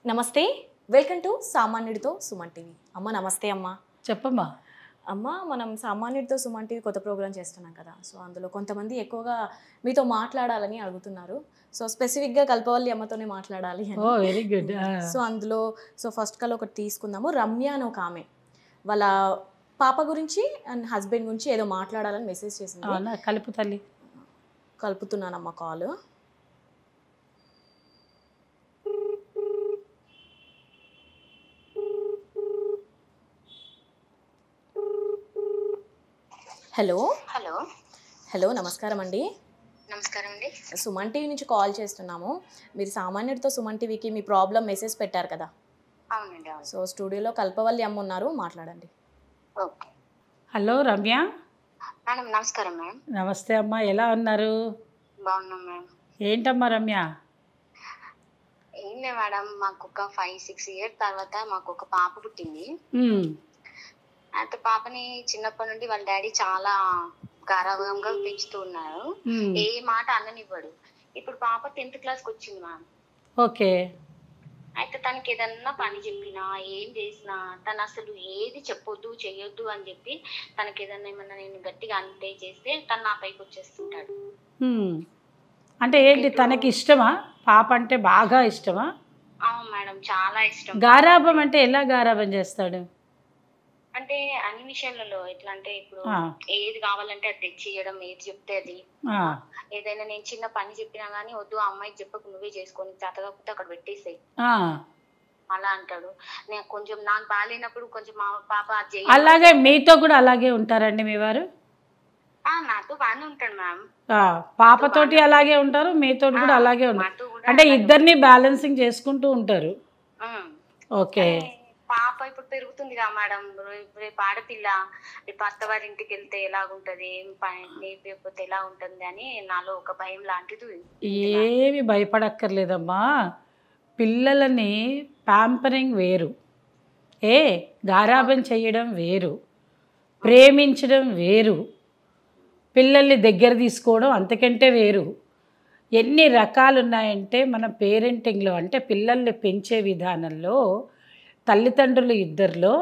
నమస్తే welcome to సామాన్యుడితో Suman TV అమ్మ నమస్తే అమ్మ చెప్పమ్మా అమ్మ మనం సామాన్యుడితో సుమన్ టీవీ కొత్త ప్రోగ్రామ్ చేస్తున్నాం కదా సో అందులో కొంతమంది ఎక్కువగా మీతో మాట్లాడాలని అడుగుతున్నారు సో స్పెసిఫిక్గా కల్పవల్లి అమ్మతోనే మాట్లాడాలి అని ఓ వెరీ గుడ్ సో అందులో సో ఫస్ట్ కల్ ఒకటి తీసుకుందాము రమ్య అని ఒక ఆమె వాళ్ళ పాప గురించి అండ్ హస్బెండ్ గురించి ఏదో మాట్లాడాలని మెసేజ్ చేసింది అవునా కలుపు తల్లి కలుపుతున్నానమ్మ కాల్ హలో హలో హలో నమస్కారం అండి నమస్కారం అండి సుమన్ టీవీ నుంచి కాల్ చేస్తున్నాము మీరు సామాన్యుడితో సుమన్ టీవీకి మీ ప్రాబ్లం మెసేజ్ పెట్టారు కదా అవునండి అవును సో స్టూడియోలో కల్పవల్లి అమ్మ ఉన్నారు మాట్లాడండి ఓకే హలో రమ్య మేడం నమస్కారం మేడం నమస్తే అమ్మా ఎలా ఉన్నారు బాగున్నాం మేడం ఏంటమ్మా రమ్య ఏం లేదు మేడం మాకు ఒక ఫైవ్ సిక్స్ ఇయర్స్ తర్వాత మాకు ఒక పాప పుట్టింది ఉమ్, అయితే పాపని చిన్నప్పటి నుండి వాళ్ళ డాడీ చాలా గారాభంగా పెంచుతూ ఉన్నారు ఉమ్, ఏ మాట అననివ్వడు ఇప్పుడు పాప టెన్త్ క్లాస్కి వచ్చింది మ్యామ్ ఓకే అయితే తనకి ఏదన్నా పని చెప్పినా ఏం చేసినా తను అసలు ఏది చెప్పొద్దు చెయ్యొద్దు అని చెప్పి తనకి ఏదన్నా ఏమన్నా నేను గట్టిగా అంటే చేస్తే తను నా పైకి వచ్చేస్తుంటాడు ఉమ్. అంటే ఏంటి తనకి ఇష్టమా పాప అంటే బాగా ఇష్టమా అవును మేడం చాలా ఇష్టం గారాబం అంటే ఎలా గారాబం చేస్తాడు అంటే అన్ని విషయాలలో ఎట్లా అంటే ఇప్పుడు ఆ, ఏది కావాలంటే అది తెచ్చి ఇవ్వడం ఏది చెప్తే అది ఆ, ఏదైనా నేను చిన్న పని చెప్పినా గానీ వద్దు ఆ అమ్మాయికి చెప్పకు నువ్వే చేసుకొని చేత కాకపోతే అక్కడ పెట్టేసేయి ఆ. అలా అంటాడు నేను కొంచెం నాకు బాగాలేనప్పుడు కొంచెం మా పాప అది చేయి. అలాగే మీతో కూడా అలాగే ఉంటారండి మీ వారు ఆ నాతో బాగానే ఉంటాడు మ్యామ్ ఆ, పాపతోటి అలాగే ఉంటారు మీతోటి కూడా అలాగే ఉంటారు మాతో కూడా అంటే అలాగే ఇద్దరిని బ్యాలెన్సింగ్ చేసుకుంటూ ఉంటారు ఉమ్. ఓకే పాప ఇప్పుడు పెరుగుతుంది కదా మేడం రేపు రేపు ఆడపిల్ల రేపు అత్తవారి ఇంటికి వెళ్తే ఎలాగుంటది ఏం పని నేర్పిపోతే ఎలా ఉంటుంది అని నాలో ఒక భయం లాంటిది ఏమి భయపడక్కర్లేదమ్మా పిల్లలని ప్యాంపరింగ్ వేరు ఏ గారాబం చేయడం వేరు ప్రేమించడం వేరు పిల్లల్ని దగ్గర తీసుకోవడం అంతకంటే వేరు ఎన్ని రకాలు ఉన్నాయంటే మన పేరెంటింగ్లో అంటే పిల్లల్ని పెంచే విధానంలో తల్లిదండ్రులు ఇద్దరిలో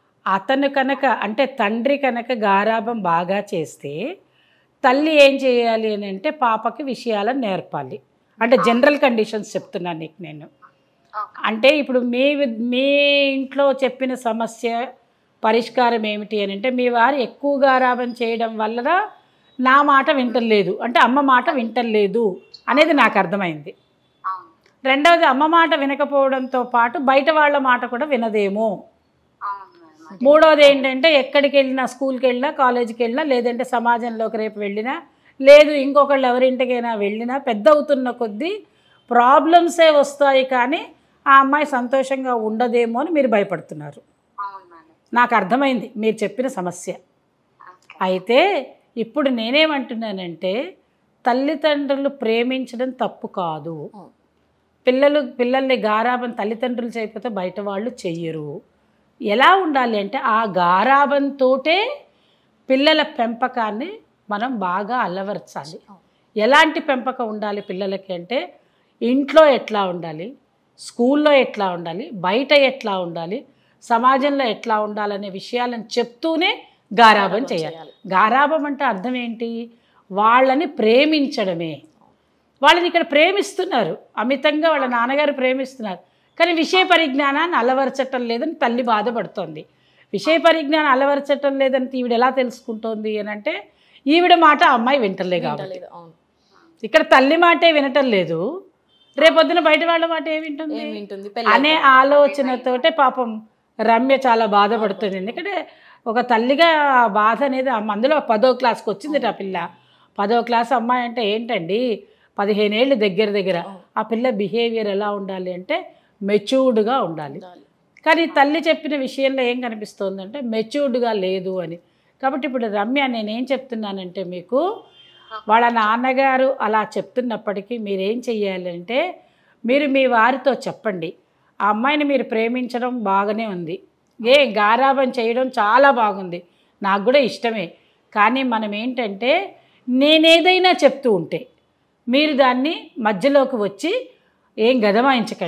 అతను కనుక అంటే తండ్రి కనుక గారాబం బాగా చేస్తే తల్లి ఏం చేయాలి అని అంటే పాపకి విషయాలను నేర్పాలి అంటే జనరల్ కండిషన్స్ చెప్తున్నాను నీకు నేను ఓకే అంటే ఇప్పుడు మీ వి- మీ ఇంట్లో చెప్పిన సమస్య పరిష్కారం ఏమిటి అని అంటే మీ వారు ఎక్కువ గారాబం చేయడం వలన నా మాట వింటలేదు అంటే అమ్మ మాట వింటలేదు అనేది నాకు అర్థమైంది అవును రెండవది అమ్మ మాట వినకపోవడంతో పాటు బయట వాళ్ళ మాట కూడా వినదేమో అవును మేడం మూడవది ఏంటంటే ఎక్కడికి వెళ్ళినా స్కూల్కి వెళ్ళినా కాలేజీకి వెళ్ళినా లేదంటే సమాజంలోకి రేపు వెళ్ళినా లేదు ఇంకొకళ్ళు ఎవరింటికైనా వెళ్ళినా పెద్ద అవుతున్న కొద్దీ ప్రాబ్లమ్సే వస్తాయి కానీ ఆ అమ్మాయి సంతోషంగా ఉండదేమో అని మీరు భయపడుతున్నారు అవును మేడం నాకు అర్థమైంది మీరు చెప్పిన సమస్య ఓకే అయితే ఇప్పుడు నేనేమంటున్నానంటే తల్లిదండ్రులు ప్రేమించడం తప్పు కాదు అవును. పిల్లలు పిల్లల్ని గారాబం తల్లిదండ్రులు చేయకపోతే బయట వాళ్ళు చెయ్యరు ఎలా ఉండాలి అంటే ఆ గారాబంతోటే పిల్లల పెంపకాన్ని మనం బాగా అలవర్చాలి అవును. ఎలాంటి పెంపకం ఉండాలి పిల్లలకి అంటే ఇంట్లో ఎట్లా ఉండాలి స్కూల్లో ఎట్లా ఉండాలి బయట ఎట్లా ఉండాలి సమాజంలో ఎట్లా ఉండాలనే విషయాలను చెప్తూనే గారాబం చేయాలి చేయాలి. గారాబం అంటే అర్థం ఏంటి వాళ్ళని ప్రేమించడమే వాళ్ళని ఇక్కడ ప్రేమిస్తున్నారు అమితంగా వాళ్ళ నాన్నగారు ప్రేమిస్తున్నారు కానీ విషయ పరిజ్ఞానాన్ని అలవరచటం లేదని తల్లి బాధపడుతోంది విషయ పరిజ్ఞానం అలవరచటం లేదని ఈవిడ ఎలా తెలుసుకుంటోంది అని అంటే ఈవిడ మాట ఆ అమ్మాయి వింటలే కాబట్టి వింటలేదు, అవును ఇక్కడ తల్లి మాటే వినటం లేదు రేపొద్దున బయట వాళ్ళ మాట ఏం వింటుంది ఏం వింటుంది అనే ఆలోచనతోటే పాపం రమ్య చాలా బాధపడుతుంది ఎందుకంటే ఒక తల్లిగా ఆ బాధ అనేది అమ్మ అందులో పదో క్లాస్కి వచ్చింది ఆ పిల్ల పదో క్లాస్ అమ్మాయి అంటే ఏంటండి పదిహేనేళ్ళు దగ్గర దగ్గర ఆ పిల్ల బిహేవియర్ ఎలా ఉండాలి అంటే మెచ్యూర్డ్గా ఉండాలి ఉండాలి. కానీ తల్లి చెప్పిన విషయంలో ఏం కనిపిస్తోంది అంటే మెచ్యూర్డ్గా లేదు అని కాబట్టి ఇప్పుడు రమ్య నేనేం చెప్తున్నానంటే మీకు వాళ్ళ నాన్నగారు అలా చెప్తున్నప్పటికీ మీరేం చెయ్యాలంటే మీరు మీ వారితో చెప్పండి ఆ అమ్మాయిని మీరు ప్రేమించడం బాగానే ఉంది ఏ గారాబం చేయడం చాలా బాగుంది నాకు కూడా ఇష్టమే కానీ మనం ఏంటంటే నేనేదైనా చెప్తూ ఉంటే మీరు దాన్ని మధ్యలోకి వచ్చి ఏం గదమాయించకండి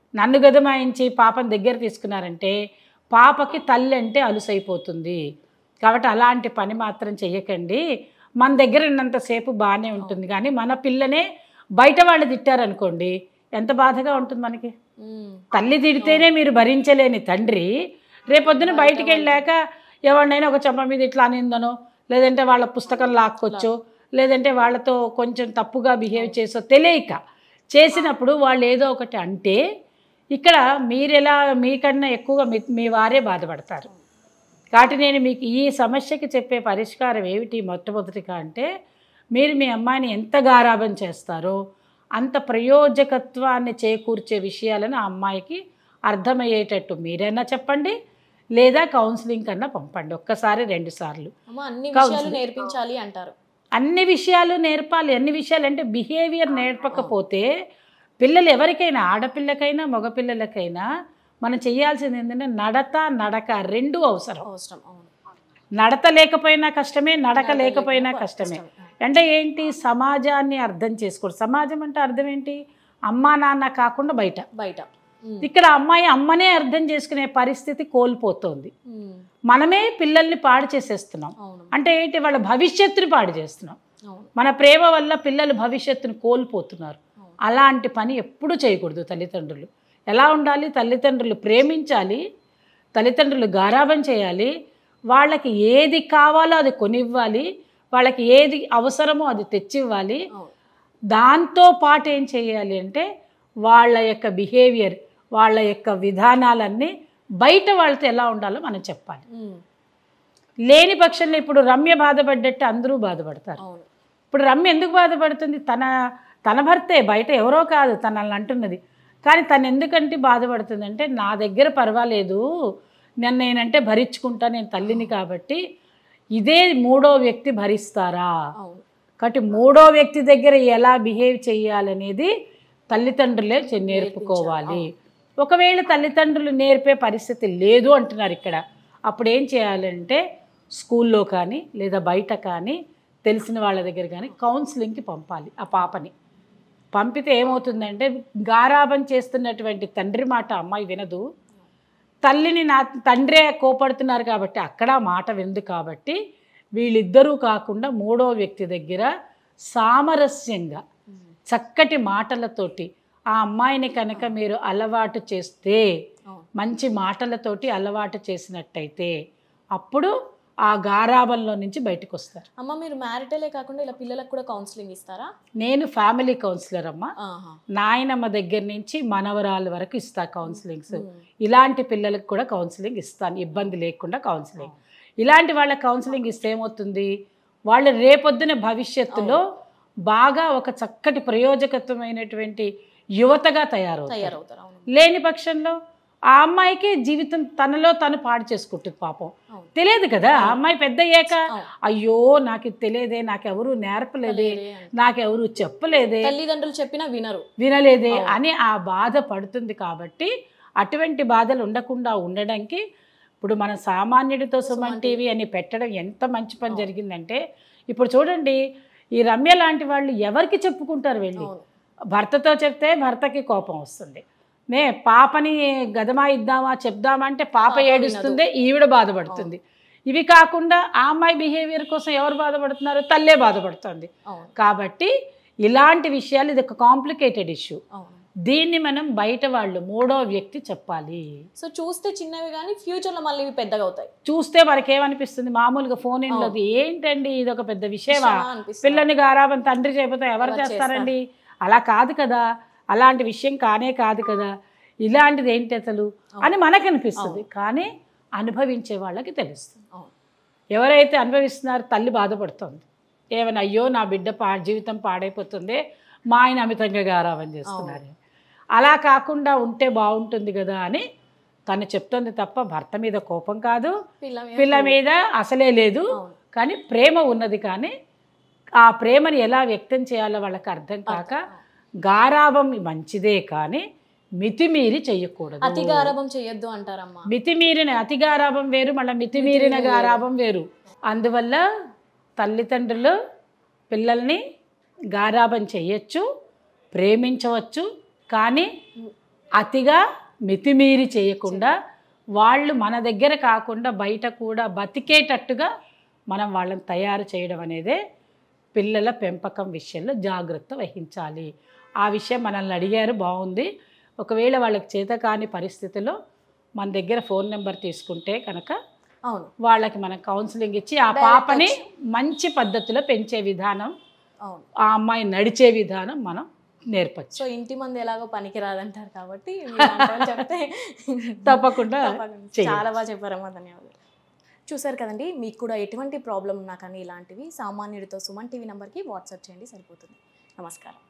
నన్ను గదమాయించి పాపని దగ్గర తీసుకున్నారంటే పాపకి తల్లి అంటే అలుసైపోతుంది కాబట్టి అలాంటి పని మాత్రం చెయ్యకండి మన దగ్గర ఉన్నంతసేపు బాగానే ఉంటుంది కానీ మన పిల్లనే బయట వాళ్ళు తిట్టారనుకోండి ఎంత బాధగా ఉంటుంది మనకి ఉమ్, తల్లి తిడితేనే మీరు భరించలేని తండ్రి రేపొద్దున బయటికి వెళ్ళాక ఎవరినైనా ఒక చెంప మీద ఇట్లా అనిందనో లేదంటే వాళ్ళ పుస్తకం లాక్కొచ్చో లేదంటే వాళ్ళతో కొంచెం తప్పుగా బిహేవ్ చేసో తెలియక చేసినప్పుడు వాళ్ళు ఏదో ఒకటి అంటే ఇక్కడ మీరు ఎలా మీకన్నా ఎక్కువగా మీ మీ వారే బాధపడతారు కాబట్టి నేను మీకు ఈ సమస్యకి చెప్పే పరిష్కారం ఏమిటి మొట్టమొదటిగా అంటే మీరు మీ అమ్మాయిని ఎంత గారాబం చేస్తారో అంత ప్రయోజకత్వాన్ని చేకూర్చే విషయాలను ఆ అమ్మాయికి అర్థమయ్యేటట్టు మీరైనా చెప్పండి లేదా కౌన్సిలింగ్ కన్నా పంపండి ఒక్కసారి రెండు సార్లు అమ్మ అన్ని Counseling. విషయాలు నేర్పించాలి అంటారు అన్ని విషయాలు నేర్పాలి అన్ని విషయాలు అంటే బిహేవియర్ నేర్పకపోతే పిల్లలు ఎవరికైనా ఆడపిల్లకైనా మగపిల్లలకైనా మనం చేయాల్సింది ఏంటంటే నడత నడక రెండు అవసరం అవసరం అవును నడత లేకపోయినా కష్టమే నడక లేకపోయినా కష్టమే అంటే ఏంటి సమాజాన్ని అర్థం చేసుకోడు సమాజం అంటే అర్థం ఏంటి అమ్మా నాన్న కాకుండా బయట బయట ఉమ్, ఇక్కడ అమ్మాయి అమ్మనే అర్థం చేసుకునే పరిస్థితి కోల్పోతోంది ఉమ్, మనమే పిల్లల్ని పాడు చేసేస్తున్నాం అవును అంటే ఏంటి వాళ్ళ భవిష్యత్తుని పాడు చేస్తున్నాం అవును మన ప్రేమ వల్ల పిల్లలు భవిష్యత్తును కోల్పోతున్నారు అవును. అలాంటి పని ఎప్పుడూ చేయకూడదు తల్లిదండ్రులు ఎలా ఉండాలి తల్లిదండ్రులు ప్రేమించాలి తల్లిదండ్రులు గారాబం చేయాలి వాళ్ళకి ఏది కావాలో అది కొనివ్వాలి వాళ్ళకి ఏది అవసరమో అది తెచ్చివ్వాలి అవును దాంతో పాటు ఏం చేయాలి అంటే వాళ్ళ యొక్క బిహేవియర్ వాళ్ళ యొక్క విధానాలన్నీ బయట వాళ్ళతో ఎలా ఉండాలో మనం చెప్పాలి ఉమ్, లేని పక్షంలో ఇప్పుడు రమ్య బాధపడ్డట్టు అందరూ బాధపడతారు అవును ఇప్పుడు రమ్య ఎందుకు బాధపడుతుంది తన తన భర్తే బయట ఎవరో కాదు తనల్ని అంటున్నది కానీ తను ఎందుకంటే బాధపడుతుంది అంటే నా దగ్గర పర్వాలేదు నన్ను నేనంటే భరించుకుంటా నేను తల్లిని కాబట్టి ఇదే మూడో వ్యక్తి భరిస్తారా అవును కాబట్టి మూడో వ్యక్తి దగ్గర ఎలా బిహేవ్ చేయాలనేది తల్లిదండ్రులే చె- నేర్పుకోవాలి ఒకవేళ తల్లిదండ్రులు నేర్పే పరిస్థితి లేదు అంటున్నారు ఇక్కడ అప్పుడు ఏం చేయాలంటే స్కూల్లో కానీ లేదా బయట కానీ తెలిసిన వాళ్ళ దగ్గర కానీ కౌన్సిలింగ్కి పంపాలి ఆ పాపని పంపితే ఏమవుతుందంటే గారాబం చేస్తున్నటువంటి తండ్రి మాట అమ్మాయి వినదు తల్లిని నా తండ్రే కోపడుతున్నారు కాబట్టి అక్కడ ఆ మాట విందు కాబట్టి వీళ్ళిద్దరూ కాకుండా మూడో వ్యక్తి దగ్గర సామరస్యంగా చక్కటి మాటలతోటి ఆ అమ్మాయిని కనుక మీరు అలవాటు చేస్తే అవును మంచి మాటలతోటి అలవాటు చేసినట్టయితే అప్పుడు ఆ గారాబంలో నుంచి బయటకు వస్తారు అమ్మ మీరు మ్యారిటలే కాకుండా ఇలా పిల్లలకు కూడా కౌన్సిలింగ్ ఇస్తారా నేను ఫ్యామిలీ కౌన్సిలర్ అమ్మ ఆహా నాయనమ్మ దగ్గర నుంచి మనవరాల వరకు ఇస్తా కౌన్సిలింగ్స్ ఉమ్, ఇలాంటి పిల్లలకు కూడా కౌన్సిలింగ్ ఇస్తాను ఇబ్బంది లేకుండా కౌన్సిలింగ్ ఇలాంటి వాళ్ళ కౌన్సిలింగ్ ఇస్తే ఏమవుతుంది వాళ్ళు రేపొద్దున భవిష్యత్తులో బాగా ఒక చక్కటి ప్రయోజకత్వమైనటువంటి యువతగా తయారవుతారు తయారవుతారు అవును లేని పక్షంలో ఆ అమ్మాయికి జీవితం తనలో తను పాడు చేసుకుంటుంది పాపం అవును తెలియదు కదా ఆ అమ్మాయి పెద్ద అయ్యాక అవును. అయ్యో నాకు ఇది తెలియదే నాకెవరు నేర్పలేదే లేదే అని. నాకెవరు చెప్పలేదే తల్లిదండ్రులు చెప్పినా వినరు వినలేదే అవును. అని ఆ బాధ పడుతుంది కాబట్టి అటువంటి బాధలు ఉండకుండా ఉండడానికి ఇప్పుడు మన సామాన్యుడితో సుమన్ టీవీ అని పెట్టడం ఎంత మంచి పని జరిగిందంటే ఇప్పుడు చూడండి ఈ రమ్య లాంటి వాళ్ళు ఎవరికి చెప్పుకుంటారు వెళ్ళి అవును భర్తతో చెప్తే భర్తకి కోపం వస్తుంది నే పాపని గదమా ఇద్దామా చెప్దామా అంటే పాప పాప ఏడుస్తుంది ఈవిడ బాధపడుతుంది ఇవి కాకుండా ఆ అమ్మాయి బిహేవియర్ కోసం ఎవరు బాధపడుతున్నారు తల్లే బాధపడుతుంది అవును కాబట్టి ఇలాంటి విషయాలు ఇది ఒక కాంప్లికేటెడ్ ఇష్యూ అవును దీన్ని మనం బయట వాళ్ళు మూడో వ్యక్తి చెప్పాలి సో చూస్తే చిన్నవి కానీ ఫ్యూచర్ లో మళ్ళీ ఇవి పెద్దగా అవుతాయి చూస్తే మనకి ఏమనిపిస్తుంది మామూలుగా ఫోన్ ఇంట్లోది ఏంటండి ఇది ఒక పెద్ద విషయమా విషయమా అనిపిస్తుంది. పిల్లని గారాబం తండ్రి చేయకపోతే ఎవరు ఎవరు చేస్తారండి అలా కాదు కదా అలాంటి విషయం కానే కాదు కదా ఇలాంటిది ఏంటి అసలు అని మనకు అనిపిస్తుంది కానీ అనుభవించే వాళ్ళకి తెలుస్తుంది అవును ఎవరైతే అనుభవిస్తున్నారో తల్లి బాధపడుతుంది ఏమైనా అయ్యో నా బిడ్డ పా జీవితం పాడైపోతుంది మా ఆయన అమితంగా గారాబం చేస్తున్నారు అలా కాకుండా ఉంటే బాగుంటుంది కదా అని తను చెప్తుంది తప్ప భర్త మీద కోపం కాదు పిల్ల మీద పిల్ల మీద అసలే లేదు అవును కానీ ప్రేమ ఉన్నది కానీ ఆ ప్రేమని ఎలా వ్యక్తం చేయాలో వాళ్ళకి అర్థం కాక గారాబం మంచిదే కానీ మితిమీరి చెయ్యకూడదు అతి గారాబం చెయ్యొద్దు అంటారమ్మా మితిమీరిన అతి గారాబం వేరు మళ్ళీ మితిమీరిన గారాబం వేరు అందువల్ల తల్లిదండ్రులు పిల్లల్ని గారాబం చెయ్యొచ్చు ప్రేమించవచ్చు కానీ అతిగా మితిమీరి చేయకుండా వాళ్ళు మన దగ్గర కాకుండా బయట కూడా బతికేటట్టుగా మనం వాళ్ళని తయారు చేయడం అనేదే పిల్లల పెంపకం విషయంలో జాగ్రత్త వహించాలి ఆ విషయం మనల్ని అడిగారు బాగుంది ఒకవేళ వాళ్ళకి చేత కాని పరిస్థితిలో మన దగ్గర ఫోన్ నెంబర్ తీసుకుంటే కనుక అవును వాళ్ళకి మనం కౌన్సిలింగ్ ఇచ్చి ఆ Direct పాపని మంచి పద్ధతిలో పెంచే విధానం అవును ఆ అమ్మాయి నడిచే విధానం మనం నేర్పచ్చు సో ఇంటి మంది ఎలాగో పనికి రాదంటారు కాబట్టి మీరు అంటారని చెప్తే తప్పకుండా తప్పకుండా. చెయ్యొచ్చు. చాలా బాగా చెప్పారమ్మా ధన్యవాదాలు చూసారు కదండి మీకు కూడా ఎటువంటి ప్రాబ్లం ఉన్నా కానీ ఇలాంటివి సామాన్యుడితో సుమన్ టీవీ నెంబర్కి వాట్సాప్ చేయండి సరిపోతుంది నమస్కారం